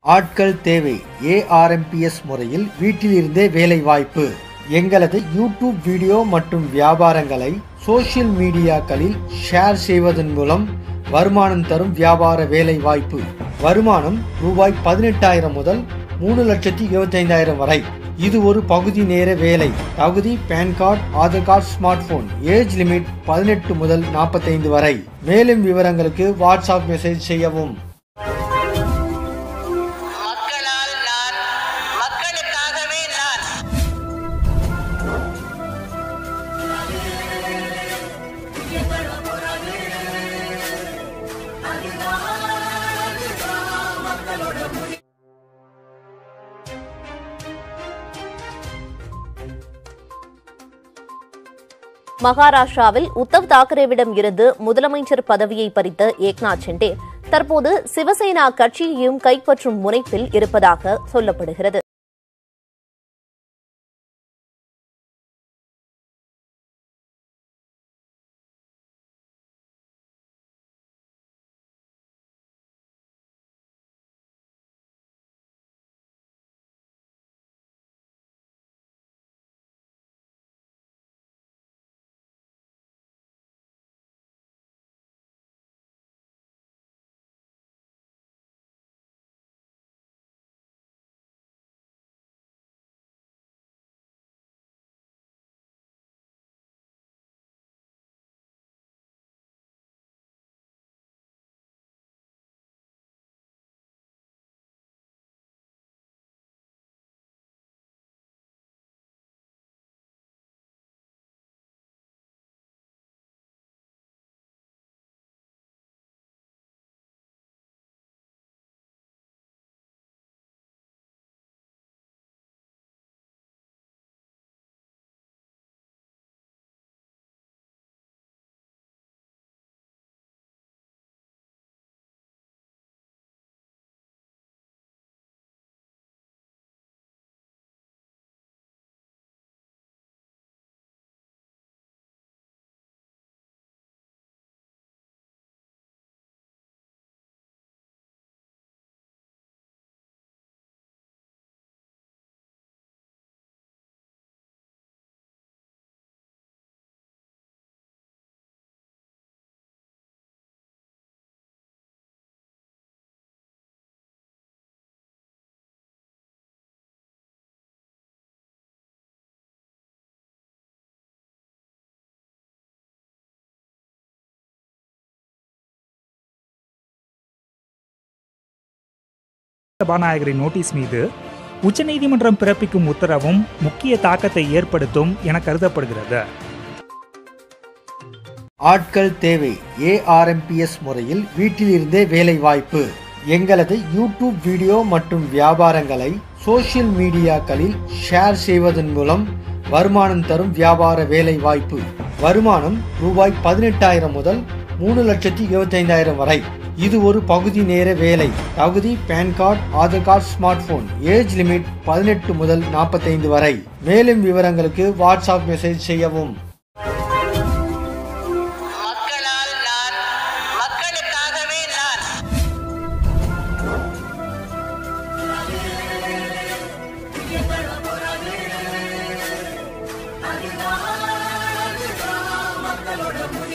ஆட்கள் தேவை ஏஆர்எம்பிஎஸ் முறையில் வீட்டிலிருந்தே வேலை வாய்ப்பு எங்களது யூடியூப் வீடியோ மற்றும் வியாபாரங்களை சோஷியல் மீடியாக்களில் ஷேர் செய்வதன் மூலம் வருமானம் தரும் வியாபார வேலை வாய்ப்பு வருமானம் ரூபாய் பதினெட்டாயிரம் முதல் மூணு லட்சத்தி இருபத்தைந்தாயிரம் வரை இது ஒரு பகுதி நேர வேலை தகுதி PAN card Aadhaar card smart phone age limit பதினெட்டு முதல் நாற்பத்தைந்து வரை மேலும் விவரங்களுக்கு வாட்ஸ்அப் மெசேஜ் செய்யவும் மக்களால் நான் மக்களுக்காகவே நான் மகாராஷ்டிராவில் உத்தவ் தாக்கரேவிடம் இருந்து முதலமைச்சர் பதவியை பறித்த ஏக்நாத் ஷிண்டே தற்போது சிவசேனா கட்சியையும் கைப்பற்றும் முனைப்பில் இருப்பதாக சொல்லப்படுகிறது சபாநாயகரின் நோட்டீஸ் மீது உச்சநீதிமன்றம் பிறப்பிக்கும் உத்தரவும் முக்கிய தாக்கத்தை ஏற்படுத்தும் என கருதப்படுகிறது ஆட்கள் தேவை ஏஆர்எம்பிஎஸ் முறையில் வீட்டிலிருந்தே வேலை வாய்ப்பு எங்களது யூடியூப் வீடியோ மற்றும் வியாபாரங்களை சோஷியல் மீடியாக்களில் ஷேர் செய்வதன் மூலம் வருமானம் தரும் வியாபார வேலை வாய்ப்பு வருமானம் ரூபாய் பதினெட்டாயிரம் முதல் மூணு லட்சத்தி இருபத்தைந்தாயிரம் வரை இது ஒரு பகுதி நேர வேலை தகுதி PAN card Aadhaar card smart phone age limit பதினெட்டு முதல் நாற்பத்தைந்து வரை மேலும் விவரங்களுக்கு வாட்ஸ்அப் மெசேஜ் செய்யவும்